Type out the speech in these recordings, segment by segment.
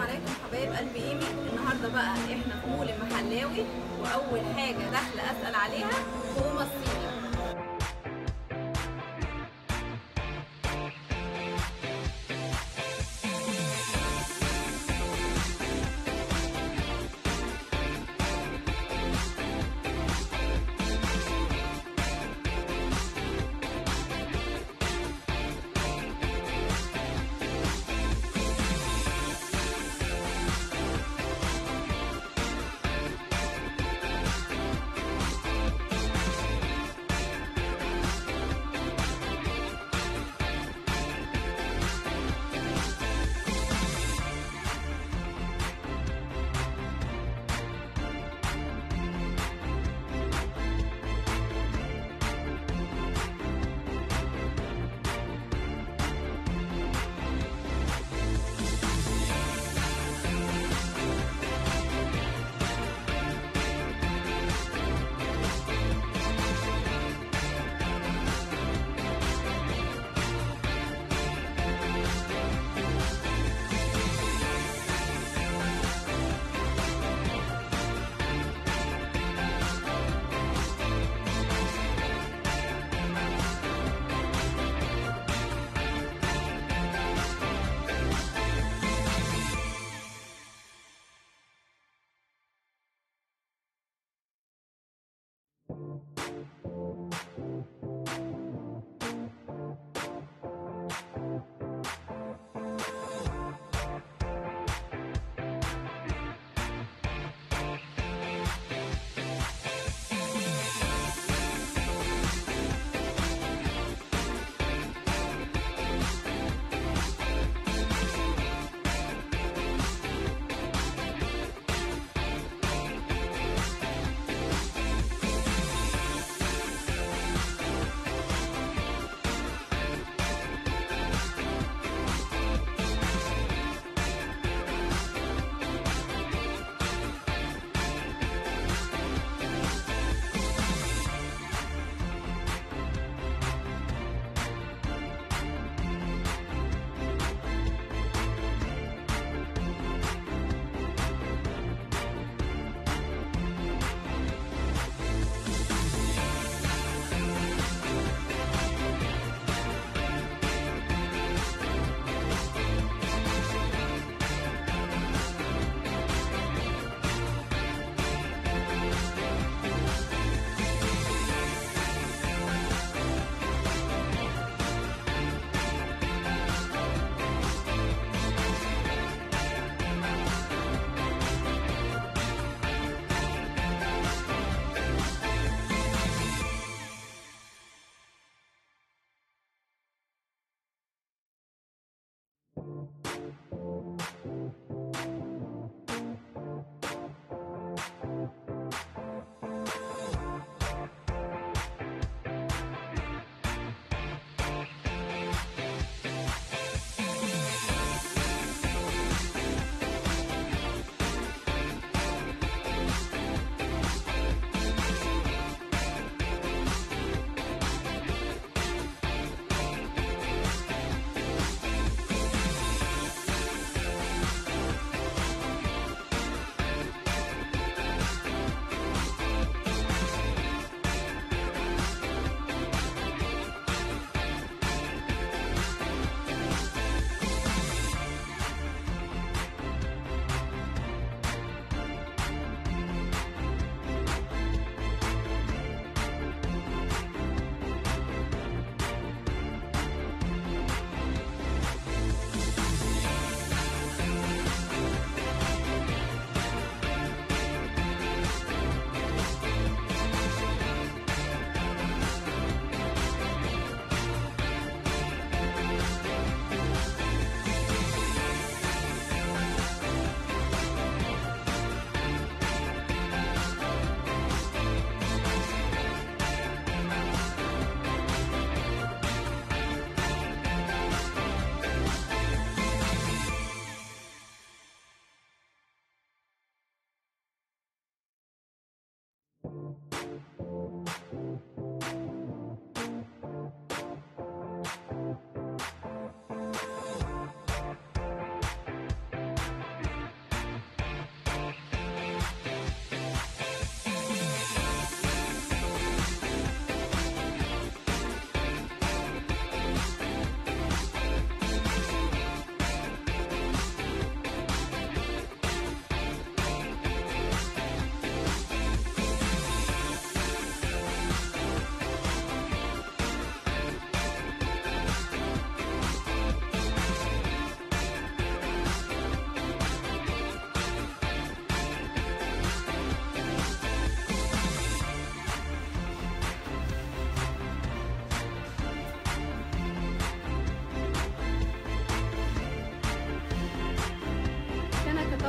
عليكم حبايب قلب ايمي النهارده بقى احنا في مول المحلاوي واول حاجه داخله اسال عليها كوما الصيني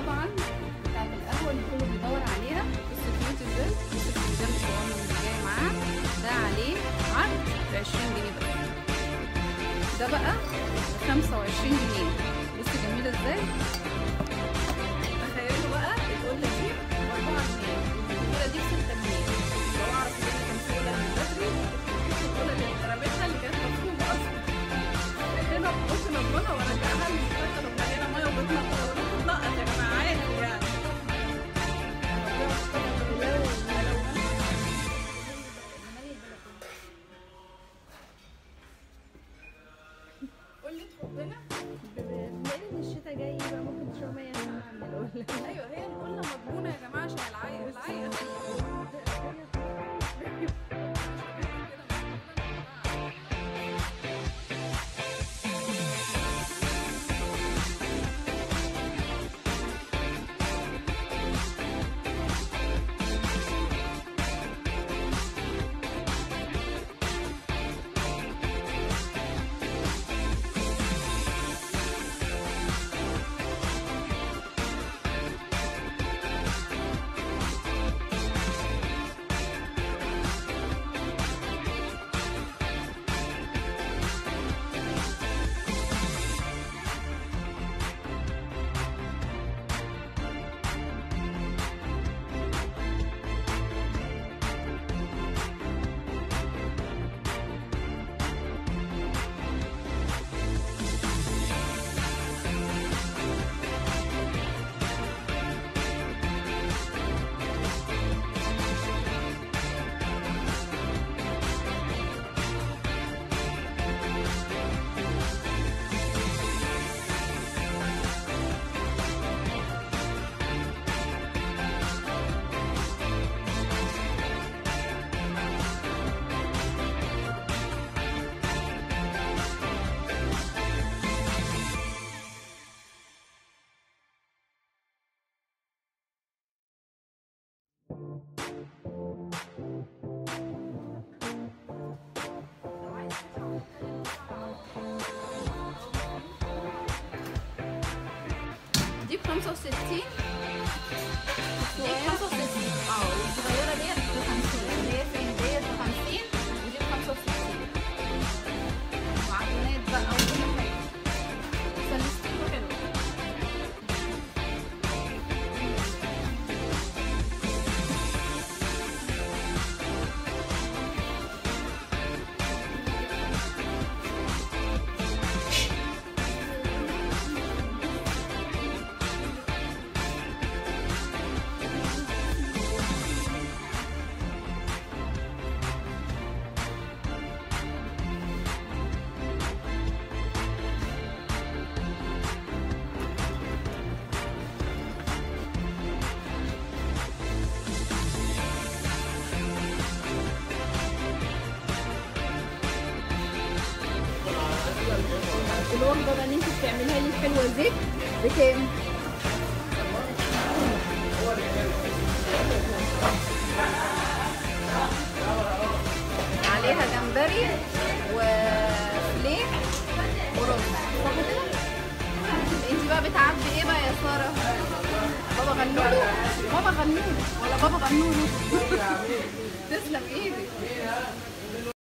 طبعا بتاعت القهوه اللي كله بيدور عليها بص كيوت ازاي بص الفنجان الصغنن اللي جاي معاها ده عليه عرض ب 20 جنيه بس ده بقى ب 25 جنيه بص جميل ازاي تخيلوا بقى القله دي ب 4 جنيه القله دي ب 6 جنيه لو اعرف ان انا كان في قله من بدري القله اللي رميتها اللي كانت مفرومه اصلا هنا ممكن اضمنها وارجعها لي فاكره لو مليانه ميه وبتنقط بتنقط يا جماعه عادي يعني قلة حبنا بما ان الشتاء جاي بقى ممكن تشرب ميه ساقعه من القله ايوه هي القله مضمونه يا جماعه عشان العيق العيق دي ب 65 دي ب 65 اه والصغيره ديت ب 50 اللي هي فين ديت ب 50 ودي ب 65 وعجونات بقى وكل حاجه سلستين حلو الوجبه بقى اللي انت بتعملها لي الحلوه دي بكام؟ عليها جمبري وفليه ورز صح كده؟ انت بقى بتعبي ايه بقى يا ساره؟ بابا غنولو بابا غنولو ولا بابا غنولو تسلم ايدك